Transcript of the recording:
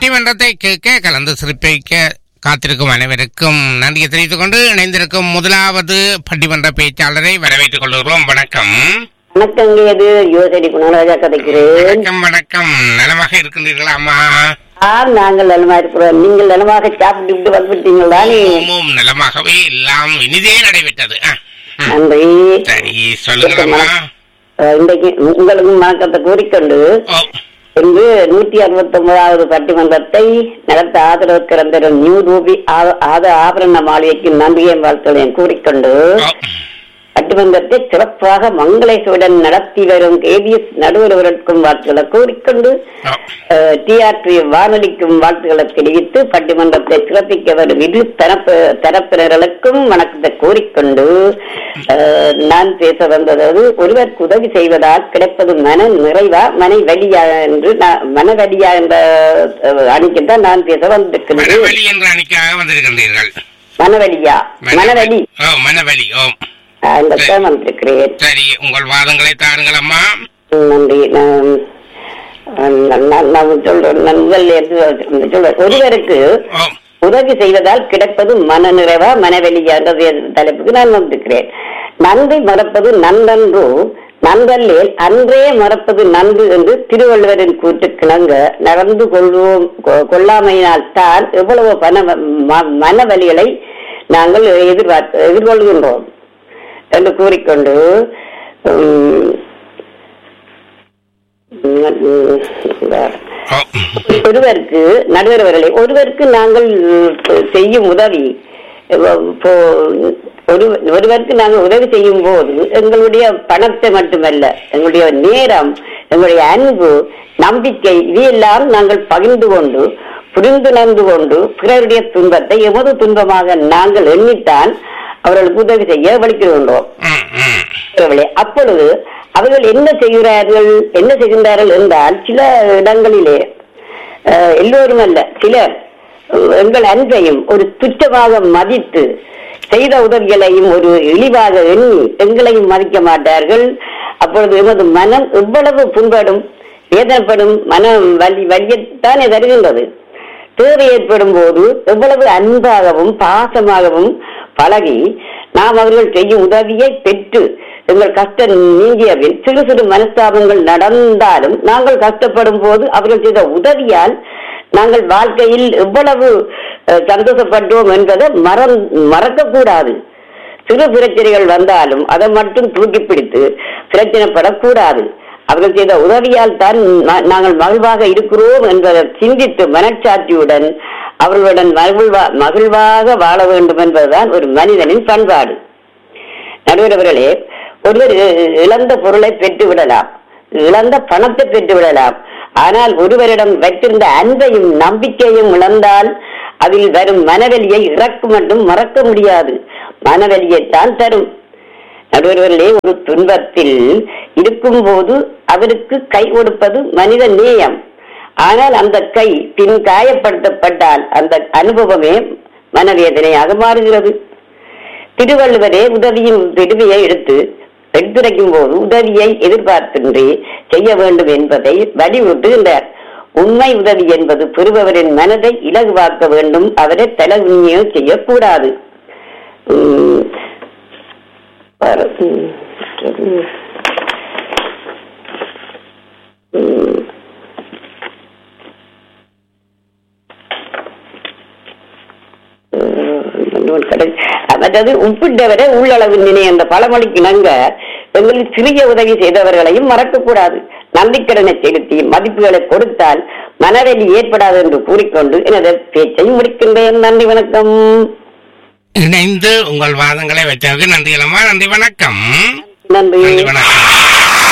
பட்டிமன்றத்தை கேட்க கலந்து சிறப்பிக்க காத்திருக்கும் அனைவருக்கும் நன்றியை தெரிவித்துக் கொண்டு இணைந்திருக்கும் முதலாவது பட்டிமன்ற பேச்சாளரை வரவேற்றுக் கொள்கிறோம் வணக்கம் வணக்கங்க இது யோசனை குணராஜா கதைக்கிறேன் வணக்கம் வணக்கம் நலமாக இருக்கின்றீர்களா அம்மா ஆம் நாங்கள் நலமா இருக்கிறோம் நீங்கள் நலமாக சாப்பிட்டு வந்துட்டீங்களா நீ ஓமும் நலமாகவே எல்லாம் இனிதே நடைபெற்றது ஆ, ம். நன்றி சரி சொல்லுங்களம்மா அஹ், இன்றைக்கு உங்களுக்கும் வணக்கத்தை கூறிக்கொண்டு ஓ இன்று நூற்றி அறுபத்தி ஒன்பதாவது பட்டிமன்றத்தை நடத்த ஆதரவு கிடந்த நியூ ரூபி ஆ- ஆத ஆபரண மாளிகைக்கு நன்றியை வாழ்த்துகிறேன் கூறிக்கொண்டு ஓ பட்டிமன்றத்தை சிறப்பாக மங்களேசுடன் நடத்தி வரும் ஏபிஎஸ் நடுவர்களுக்கும் வாழ்த்துக்களை கூறிக்கொண்டு ஓ டிஆர்பி வானொலிக்கும் வாழ்த்துக்களை தெரிவித்து பட்டிமன்றத்தை சிறப்பிக்க வரும் இரு தரப்பு தரப்பினர்களுக்கும் வணக்கத்தை கூறிக்கொண்டு அஹ், நான் பேச வந்தது ஒருவருக்கு உதவி செய்வதால் கிடைப்பது மன நிறைவா மனை வலியா என்று நான் மனவலியா என்ற அஹ், அணிக்கு தான் நான் பேச வந்திருக்கிறேன் மனவலி என்ற அணிக்காக வந்திருக்கின்றீர்கள் மனவலியா மனவலி ஓ மனவலி ஓ அந்த தான் வந்திருக்கிறேன் சரி உங்கள் வாதங்களை தாருங்கள் அம்மா நன்றி நான் நான் நான் நான் சொல்றேன் நான் முதல்ல இருந்து சொல்றேன் ஒருவருக்கு ஓ உதவி செய்வதால் கிடைப்பது மனநிறைவா மனவெளியான்றது தலைப்புக்கு நான் வந்திருக்கிறேன் நன்றி மறப்பது நன்றன்று நன்றல்லேல் அன்றே மறப்பது நன்று என்று திருவள்ளுவரின் கூற்றுக்கிணங்க நடந்து கொள்வோம் கொ- கொள்ளாமையினால் தான் எவ்வளவு பண ம- மனவலிகளை நாங்கள் எதிர்பார்த்து எதிர்கொள்கின்றோம் என்று கூறிக்கொண்டு உம், உம், ஓ ஒருவருக்கு நடுவர் அவர்களே ஒருவருக்கு நாங்கள் அஹ், செய்யும் உதவி அஹ், இப்போ ஒரு ஒருவருக்கு நாங்கள் உதவி செய்யும் போது எங்களுடைய பணத்தை மட்டுமல்ல எங்களுடைய நேரம் எங்களுடைய அன்பு நம்பிக்கை இவையெல்லாம் நாங்கள் பகிர்ந்து கொண்டு புரிந்துணர்ந்து கொண்டு பிறருடைய துன்பத்தை எமது துன்பமாக நாங்கள் எண்ணித்தான் அவர்களுக்கு உதவி செய்ய வலிக்கின்றோம் ம் ம் அவர்களே அப்பொழுது அவர்கள் என்ன செய்கிறார்கள் என்ன செய்கின்றார்கள் என்றால் சில இடங்களிலே அஹ், எல்லோரும் அல்ல சிலர் அஹ், எங்கள் அன்பையும் ஒரு துச்சமாக மதித்து செய்த உதவிகளையும் ஒரு இழிவாக எண்ணி எங்களையும் மதிக்க மாட்டார்கள் அப்பொழுது எமது மனம் எவ்வளவு புண்படும் வேதனைப்படும் மனம் வலி வலியத்தானே தருகின்றது தேவை ஏற்படும் போது எவ்வளவு அன்பாகவும் பாசமாகவும் பழகி நாம் அவர்கள் செய்யும் உதவியை பெற்று எங்கள் கஷ்டம் நீங்கியபின் சிறு சிறு மனஸ்தாபங்கள் நடந்தாலும் நாங்கள் கஷ்டப்படும் போது அவர்கள் செய்த உதவியால் நாங்கள் வாழ்க்கையில் எவ்வளவு அஹ், சந்தோஷப்பட்டோம் என்பதை மற மறக்கக்கூடாது சிறு பிரச்சனைகள் வந்தாலும் அதை மட்டும் தூக்கி பிடித்து பிரச்சனைப்படக்கூடாது அவர்கள் செய்த உதவியால் தான் நா- நாங்கள் மகிழ்வாக இருக்கிறோம் என்பதை சிந்தித்து மனச்சாட்சியுடன் அவர்களுடன் மகிழ்வா மகிழ்வாக வாழ வேண்டும் என்பதுதான் ஒரு மனிதனின் பண்பாடு நடுவர் அவர்களே ஒருவர் இ- இழந்த பொருளை பெற்று விடலாம் இழந்த பணத்தை பெற்று விடலாம் ஆனால் ஒருவரிடம் வைத்திருந்த அன்பையும் நம்பிக்கையும் இழந்தால் அதில் வரும் மனவெளியை இறக்கு மட்டும் மறக்க முடியாது மனவெளியைத்தான் தரும் நடுவர்களே ஒரு துன்பத்தில் இருக்கும்போது அவருக்கு கை கொடுப்பது மனித நேயம் ஆனால் அந்த கை பின் காயப்படுத்தப்பட்டால் அந்த அனுபவமே மனவேதனையாக மாறுகிறது திருவள்ளுவரே உதவியின் பெருமையை எடுத்து எடுத்துரைக்கும் போது உதவியை எதிர்பார்க்கின்றே செய்ய வேண்டும் என்பதை வலியுறுத்துகின்றார் உண்மை உதவி என்பது பெறுபவரின் மனதை இலகுவாக்க வேண்டும் அவரை தலைவினியம் செய்யக்கூடாது உம், பாரு, உம், உம், உம். உம், கடை- அதாவது உப்பிட்டவரை உள்ளளவு நினை என்ற பழமொழிக்கு இணங்க எங்களுக்கு சிறிய உதவி செய்தவர்களையும் மறக்கக்கூடாது நன்றிக்கடனை செலுத்தி மதிப்புகளை கொடுத்தால் மனவெளி ஏற்படாது என்று கூறிக்கொண்டு எனது பேச்சை முடிக்கின்றேன் நன்றி வணக்கம் இணைந்து உங்கள் வாதங்களை வைத்ததற்கு நன்றி அம்மா நன்றி வணக்கம் நன்றி நன்றி வணக்கம்